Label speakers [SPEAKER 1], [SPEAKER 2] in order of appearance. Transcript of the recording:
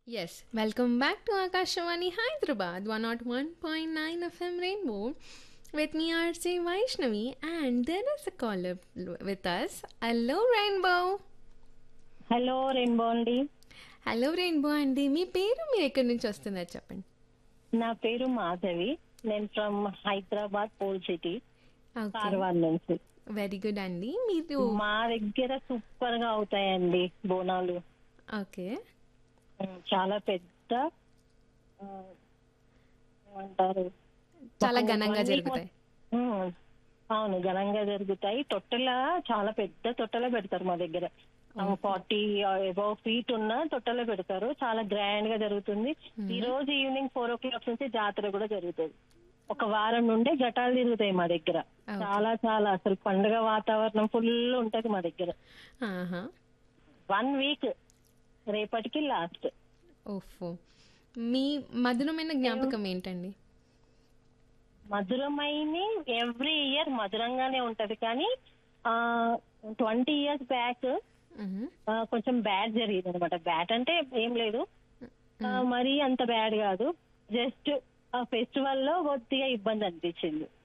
[SPEAKER 1] Yes, welcome back to Akashawani Hyderabad 101.9 FM Rainbow with me RJ Vaishnavi and there is a caller with us. Hello Rainbow.
[SPEAKER 2] Hello rainbow అండి
[SPEAKER 1] hello rainbow అండి మీ పేరు మీరు ఎక్కడి నుంచి వస్తున్నారు చెప్పండి
[SPEAKER 2] నా పేరు మాధవి నేను ఫ్రమ్ హైదరాబాద్ పోల్ సిటీ
[SPEAKER 1] ఓకే
[SPEAKER 2] కార్వార్ నుంచి
[SPEAKER 1] వెరీ గుడ్ అండి మీరు
[SPEAKER 2] మా దగ్గర సూపర్ గా అవుతాయండి బోనాలు
[SPEAKER 1] ఓకే
[SPEAKER 2] ఉమ్, చాలా పెద్ద ఆ, ఏమంటారు
[SPEAKER 1] చాలా
[SPEAKER 2] మాకు
[SPEAKER 1] ఘనంగా
[SPEAKER 2] one week
[SPEAKER 1] జరుగుతాయి
[SPEAKER 2] ఉమ్, అవును ఘనంగా జరుగుతాయి తొట్టెల చాలా పెద్ద తొట్టెల పెడతారు మా దగ్గర ఫార్టీ అబౌవ్ ఫీట్ ఉన్న తొట్టెల పెడతారు చాలా గ్రాండ్ గా జరుగుతుంది ఈ రోజు ఈవినింగ్ ఫోర్ ఓ క్లాక్ నుంచి జాతర కూడా జరుగుతుంది ఒక వారం నుండే ఘటాలు తిరుగుతాయి మా దగ్గర
[SPEAKER 1] Okay.
[SPEAKER 2] చాలా చాలా అసలు పండుగ వాతావరణం ఫుల్ ఉంటది మా దగ్గర
[SPEAKER 1] ఆహా
[SPEAKER 2] వన్ వీక్ రేపటికి లాస్ట్
[SPEAKER 1] ఓఫో మీ మధురమైన జ్ఞాపకం ఏంటండి
[SPEAKER 2] మధురమైన ఎవ్రీ ఇయర్ మధురంగానే ఉంటది కానీ ఆ ట్వంటీ ఇయర్స్ బ్యాక్
[SPEAKER 1] మ్మ్.
[SPEAKER 2] కొంచెం బ్యాడ్ జరిగింది అనమాట బ్యాడ్ అంటే ఏం లేదు ఆ, మరీ అంత బ్యాడ్ కాదు జస్ట్ ఆ ఫెస్టివల్ లో కొద్దిగా ఇబ్బంది అనిపించింది